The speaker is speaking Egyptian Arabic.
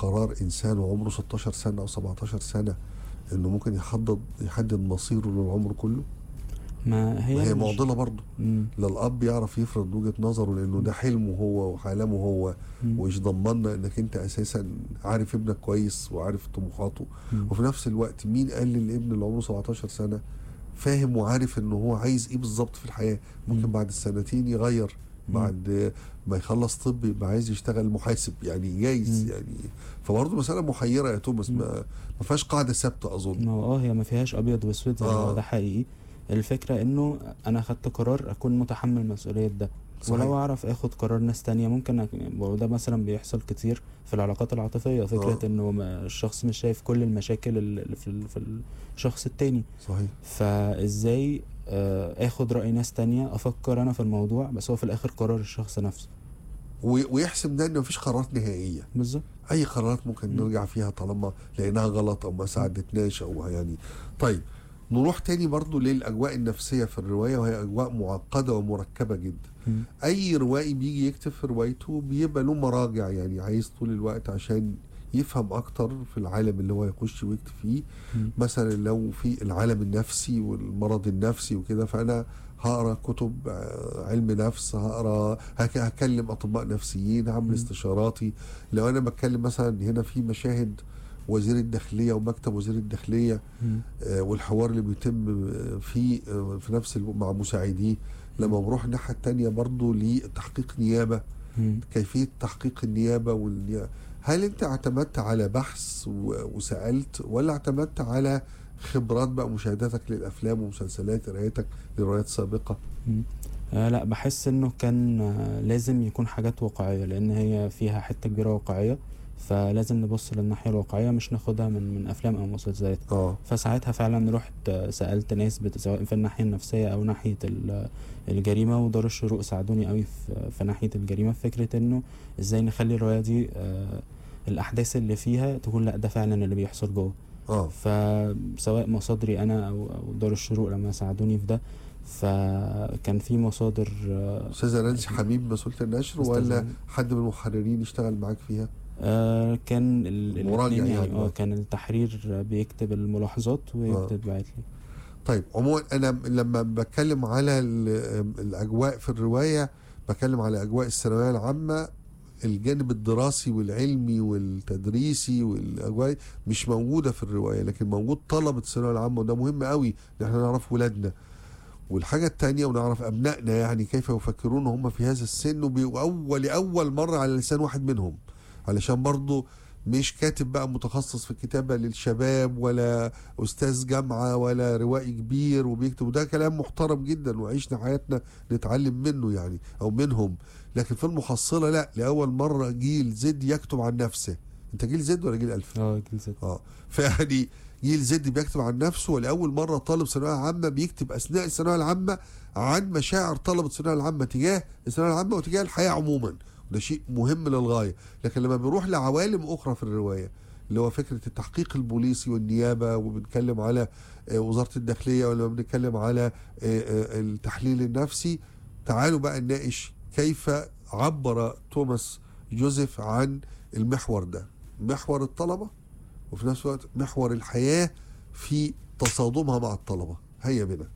قرار انسان وعمره 16 سنه او 17 سنه انه ممكن يحدد يحدد مصيره للعمر كله ما هي ما هي مش- معضله برضه مم. لا الاب يعرف يفرض وجهه نظره لانه ده حلمه هو وحلمه هو مم. وايش ضمننا انك انت اساسا عارف ابنك كويس وعارف طموحاته مم. وفي نفس الوقت مين قال للابن اللي عمره 17 سنه فاهم وعارف انه هو عايز ايه بالظبط في الحياه ممكن مم. بعد السنتين يغير مم. بعد ما يخلص طب يبقى عايز يشتغل محاسب يعني جايز مم. يعني فبرضه مساله محيره يا توماس مم. ما ما فيهاش قاعده ثابته اظن ما هو اه هي ما فيهاش ابيض واسود زي ما آه. هو ده حقيقي الفكره انه انا خدت قرار اكون متحمل مسؤوليه ده صحيح. ولو اعرف اخد قرار ناس تانية ممكن أك- وده مثلا بيحصل كتير في العلاقات العاطفيه فكره آه. انه ما- الشخص مش شايف كل المشاكل اللي في ال- في الشخص التاني صحيح فازاي آه، اخد راي ناس تانية افكر انا في الموضوع بس هو في الاخر قرار الشخص نفسه و- ويحسب ده ان مفيش قرارات نهائيه بالظبط اي قرارات ممكن مم. نرجع فيها طالما لقيناها غلط او ما ساعدتناش او يعني طيب نروح تاني برضو للاجواء النفسيه في الروايه وهي اجواء معقده ومركبه جدا مم. اي روائي بيجي يكتب في روايته بيبقى له مراجع يعني عايز طول الوقت عشان يفهم اكتر في العالم اللي هو يخش ويكتب فيه مم. مثلا لو في العالم النفسي والمرض النفسي وكده فانا هقرا كتب آه، علم نفس هقرا هك- هكلم اطباء نفسيين هعمل مم. استشاراتي لو انا بتكلم مثلا هنا في مشاهد وزير الداخليه ومكتب وزير الداخليه مم. آه، والحوار اللي بيتم آه، فيه آه، في نفس الو- مع مساعديه لما بروح الناحيه الثانيه برضو لتحقيق نيابه مم. كيفيه تحقيق النيابه والنيابة. هل انت اعتمدت على بحث و- وسالت ولا اعتمدت على خبرات بقى مشاهداتك للافلام ومسلسلات قرايتك لروايات سابقه مم. آه لا بحس انه كان آه لازم يكون حاجات واقعية لان هي فيها حتة كبيرة واقعية فلازم نبص للناحية الواقعية مش ناخدها من من افلام او مسلسلات اه فساعتها فعلا رحت آه، سألت ناس بت- سواء في الناحية النفسية او ناحية ال- الجريمة ودار الشروق ساعدوني قوي في, في ناحية الجريمة في فكرة انه ازاي نخلي الرواية دي آه الاحداث اللي فيها تكون لا ده فعلا اللي بيحصل جوه اه فسواء مصادري انا او او دار الشروق لما ساعدوني في ده فكان في مصادر آه، استاذه نانسي حبيب مسؤوله النشر أستاذة- ولا حد من المحررين اشتغل معاك فيها آه، كان ال- مراجع الاتنين يعني يعني. اه كان التحرير بيكتب الملاحظات ويكتب باعت لي طيب عموما انا لما بتكلم على ال- الاجواء في الروايه بتكلم على اجواء الثانويه العامه الجانب الدراسي والعلمي والتدريسي والاجواء مش موجوده في الروايه لكن موجود طلبه الثانويه العامه وده مهم قوي ان احنا نعرف ولادنا والحاجه الثانيه ونعرف ابنائنا يعني كيف يفكرون هم في هذا السن وأول لاول مره على لسان واحد منهم علشان برضه مش كاتب بقى متخصص في الكتابة للشباب ولا أستاذ جامعة ولا روائي كبير وبيكتب وده كلام محترم جدا وعيشنا حياتنا نتعلم منه يعني أو منهم لكن في المحصلة لا لأول مرة جيل زد يكتب عن نفسه أنت جيل زد ولا جيل ألف؟ اه جلسة اه فيعني جيل زد بيكتب عن نفسه ولاول مره طالب ثانويه عامه بيكتب اثناء الثانويه العامه عن مشاعر طلبه الثانويه العامه تجاه الثانويه العامه وتجاه الحياه عموما وده شيء مهم للغايه لكن لما بنروح لعوالم اخرى في الروايه اللي هو فكره التحقيق البوليسي والنيابه وبنتكلم على آه، وزاره الداخليه ولا بنتكلم على آه، آه، التحليل النفسي تعالوا بقى نناقش كيف عبر توماس جوزيف عن المحور ده محور الطلبه وفي نفس الوقت محور الحياة في تصادمها مع الطلبة هيا بنا